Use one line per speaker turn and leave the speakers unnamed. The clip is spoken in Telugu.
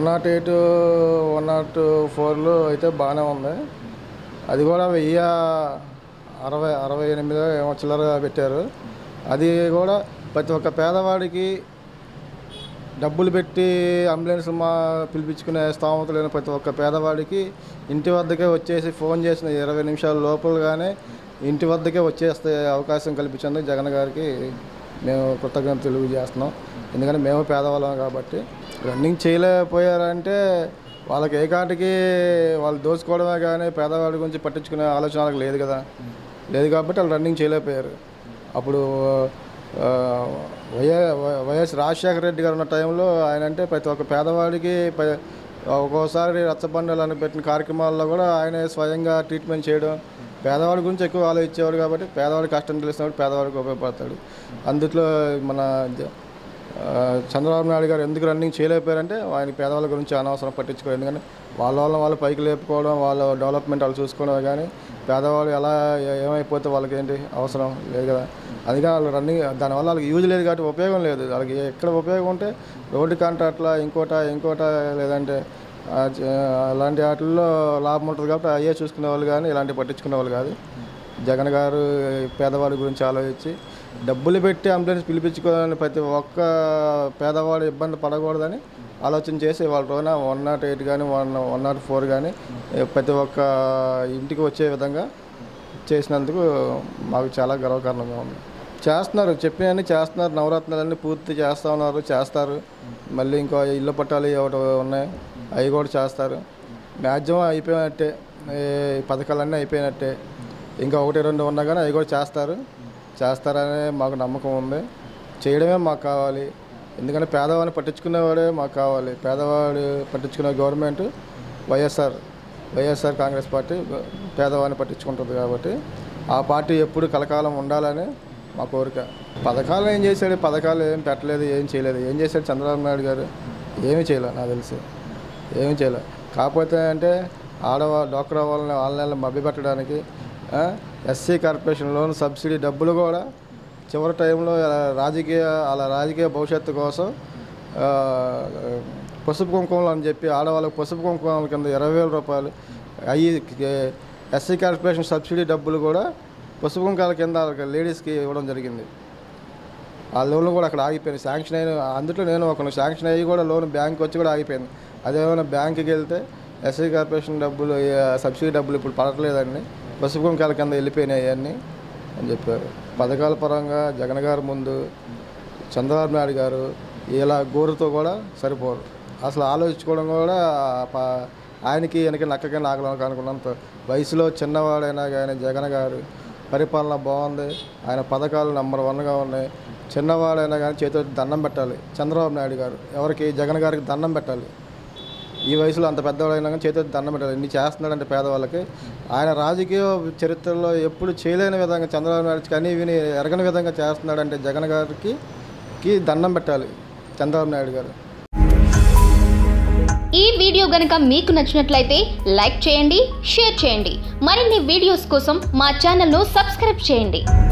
one nought eight one nought ఫోర్లో అయితే బాగానే ఉంది అది కూడా వెయ్యి అరవై అరవై ఎనిమిది ఏమో చిల్లరగా పెట్టారు అది కూడా ప్రతి ఒక్క పేదవాడికి డబ్బులు పెట్టి అంబులెన్స్ మా పిలిపించుకునే స్తోమత లేని ప్రతి ఒక్క పేదవాడికి ఇంటి వద్దకే వచ్చేసి ఫోన్ చేసిన ఇరవై నిమిషాల లోపలగానే ఇంటి వద్దకే వచ్చేస్తే అవకాశం కల్పించినందుకు జగన్ గారికి మేము కృతజ్ఞత తెలియజేస్తున్నాం ఎందుకంటే మేము పేదవాళ్ళం కాబట్టి రన్నింగ్ చేయలేకపోయారంటే వాళ్ళకి ఏ కాటికి వాళ్ళు దోచుకోవడమే కానీ పేదవాడి గురించి పట్టించుకునే ఆలోచన వాళ్ళకి లేదు కదా లేదు కాబట్టి వాళ్ళు రన్నింగ్ చేయలేకపోయారు అప్పుడు ఆ, వైఎ వైఎస్ రాజశేఖర రెడ్డి గారు ఉన్న టైంలో ఆయన అంటే ప్రతి ఒక్క పేదవాడికి ప- ఒక్కోసారి రచ్చబండలు పెట్టిన కార్యక్రమాల్లో కూడా ఆయనే స్వయంగా ట్రీట్మెంట్ చేయడం పేదవాడి గురించి ఎక్కువ ఆలోచించేవాడు కాబట్టి పేదవాడి కష్టం తెలిసినప్పుడు పేదవాడికి ఉపయోగపడతాడు అందుట్లో మన జ- ఆ, చంద్రబాబు నాయుడు గారు ఎందుకు రన్నింగ్ చేయలేకపోయారంటే ఆయన పేదవాళ్ళ గురించి అనవసరం పట్టించుకోలేదు ఎందుకంటే వాళ్ళ వాళ్ళ వాళ్ళు పైకి లేపుకోవడం వాళ్ళ డెవలప్మెంట్ వాళ్ళు చూసుకోవడం కానీ పేదవాళ్ళు ఎలా ఏ- ఏమైపోతే వాళ్ళకి ఏంటి అవసరం లేదు కదా అందుకని వాళ్ళు రన్నింగ్ దానివల్ల వాళ్ళకి యూజ్ లేదు కాబట్టి ఉపయోగం లేదు వాళ్ళకి ఎక్కడ ఉపయోగం ఉంటే రోడ్డు కాంట్రాక్ట్లా ఇంకోట ఇంకోట లేదంటే ఆ, చ- అలాంటి వాటిల్లో లాభం ఉంటుంది కాబట్టి అయ్యే చూసుకునే వాళ్ళు కానీ ఇలాంటివి పట్టించుకునే వాళ్ళు కాదు జగన్ గారు పేదవాడి గురించి ఆలోచించి డబ్బులు పెట్టి అంబులెన్స్ పిలిపించుకోవాలని ప్రతి ఒక్క పేదవాడు ఇబ్బంది పడకూడదని ఆలోచన చేసి వాళ్ళ రోజున వన్ నాట్ ఎయిట్ కానీ వన్ వన్ నాట్ ఫోర్ కానీ ప్రతి ఒక్క ఇంటికి వచ్చే విధంగా చేసినందుకు మాకు చాలా గర్వకారణంగా ఉంది చేస్తున్నారు చెప్పినవన్నీ చేస్తున్నారు నవరత్నాలన్నీ పూర్తి చేస్తూ ఉన్నారు చేస్తారు మళ్ళీ ఇంకో ఇల్లు పట్టాలి ఒకటి ఉన్నాయి అవి కూడా చేస్తారు మ్యాక్సిమం అయిపోయినట్టే ఈ పథకాలన్నీ అయిపోయినట్టే ఇంకా ఒకటి రెండు ఉన్నా కానీ అవి కూడా చేస్తారు చేస్తారనే మాకు నమ్మకం ఉంది చేయడమే మాకు కావాలి ఎందుకంటే పేదవాడిని పట్టించుకునేవాడే మాకు కావాలి పేదవాడు పట్టించుకునే government YSR YSR Congress party పేదవాడిని పట్టించుకుంటుంది కాబట్టి ఆ పార్టీ ఎప్పుడు కలకాలం ఉండాలని మా కోరిక పథకాలు ఏం చేశాడు పథకాలు ఏం పెట్టలేదు ఏం చేయలేదు ఏం చేశాడు చంద్రబాబు నాయుడు గారు ఏమీ చేయలేదు నాకు తెలిసి ఏమీ చేయలేదు కాకపోతే అంటే ఆడవా డోక్రా వాళ్ళని వాళ్ళని మభ్యపెట్టడానికి ఎస్సీ కార్పొరేషన్ లోన్ సబ్సిడీ డబ్బులు కూడా చివరి టైంలో ఇలా రాజకీయ అలా రాజకీయ భవిష్యత్తు కోసం ఆ, పసుపు కుంకుమలు అని చెప్పి ఆడవాళ్ళకి పసుపు కుంకుమల కింద ఇరవై వేల రూపాయలు అవి ఎస్సీ కార్పొరేషన్ సబ్సిడీ డబ్బులు కూడా పసుపు కుంకాల కింద వాళ్ళకి లేడీస్కి ఇవ్వడం జరిగింది ఆ లోన్లు కూడా అక్కడ ఆగిపోయింది శాంక్షన్ అయిన అందులో నేను ఒక శాంక్షన్ అయ్యి కూడా లోన్ బ్యాంక్ వచ్చి కూడా ఆగిపోయింది అదేమైనా బ్యాంకుకి వెళ్తే ఎస్సీ కార్పొరేషన్ డబ్బులు ఏ, సబ్సిడీ డబ్బులు ఇప్పుడు పడట్లేదండి పసుపు కుంకాల కింద వెళ్ళిపోయినాయి అన్నీ అని చెప్పారు పథకాల పరంగా జగన్ గారు ముందు చంద్రబాబు నాయుడు గారు ఇలా గోరుతో కూడా సరిపోరు అసలు ఆలోచించుకోవడం కూడా ప- ఆయనకి వెనక నక్కకి నాగలకు అనుకున్నంత వయసులో చిన్నవాడైనా కానీ జగన్ గారు పరిపాలన బాగుంది ఆయన పథకాలు నెంబర్ వన్గా ఉన్నాయి చిన్నవాడైనా కానీ చేతితో దండం పెట్టాలి చంద్రబాబు నాయుడు గారు ఎవరికి జగన్ గారికి దండం పెట్టాలి ఈ వయసులో అంత పెద్దవాడైనా కానీ చేతితో దండం పెట్టాలి ఇన్ని చేస్తున్నాడంటే పేదవాళ్ళకి ఆయన రాజకీయ చరిత్రలో ఎప్పుడు చేయలేని విధంగా చంద్రబాబు నాయుడు కనీ విని ఎరగని విధంగా చేస్తున్నాడంటే జగన్ గారికి కి దండం పెట్టాలి చంద్రబాబు నాయుడు గారు
ఈ వీడియో గనుక మీకు నచ్చినట్లయితే లైక్ చేయండి షేర్ చేయండి మరిన్ని వీడియోస్ కోసం మా ఛానల్ను సబ్స్క్రైబ్ చేయండి